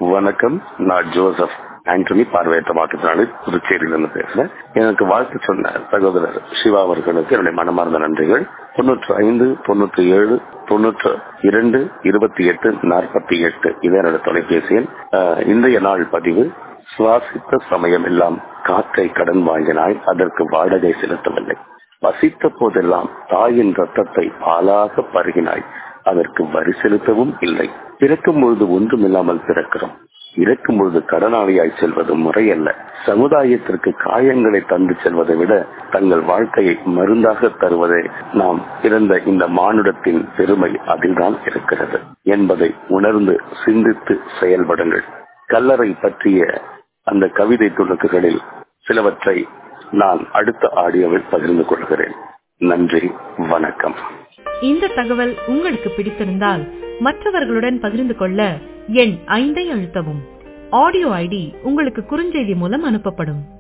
வணக்கம் நான் ஜோசப் ஆண்டனி பார்வையற்ற மாற்றுத்திறனாளி புதுச்சேரியிலிருந்து பேசுறேன் எனக்கு வாழ்த்து சொன்ன சகோதரர் சிவா அவர்களுக்கு என்னுடைய மனமார்ந்த நன்றிகள் தொண்ணூற்று ஐந்து தொண்ணூற்றி ஏழு தொண்ணூற்று இரண்டு இருபத்தி எட்டு நாற்பத்தி எட்டு இது என்னோட தொலைபேசி எண் அஹ், இன்றைய நாள் பதிவு சுவாசித்த சமயம் எல்லாம் காற்றை கடன் வாங்கினாய் அதற்கு வாடகை செலுத்தவில்லை வசித்த போதெல்லாம் தாயின் ரத்தத்தை பாலாக பருகினாய் அதற்கு வரி செலுத்தவும் இல்லை பிறக்கும் பொழுது ஒன்றுமில்லாமல் பிறக்கிறோம் இறக்கும் பொழுது கடனாளியாய் செல்வது முறையல்ல சமுதாயத்திற்கு காயங்களை தந்து செல்வதை விட தங்கள் வாழ்க்கையை மருந்தாக தருவதே நாம் பிறந்த இந்த மானுடத்தின் பெருமை அதில்தான் இருக்கிறது என்பதை உணர்ந்து சிந்தித்து செயல்படுங்கள் கல்லறை பற்றிய அந்த கவிதை துணுக்குகளில் சிலவற்றை நான் அடுத்த ஆடியோவில் பகிர்ந்து கொள்கிறேன் நன்றி வணக்கம் இந்த தகவல் உங்களுக்கு பிடித்திருந்தால் மற்றவர்களுடன் பகிர்ந்து கொள்ள எண் ஐந்தை அழுத்தவும் ஆடியோ ஐடி உங்களுக்கு குறுஞ்செய்தி மூலம் அனுப்பப்படும்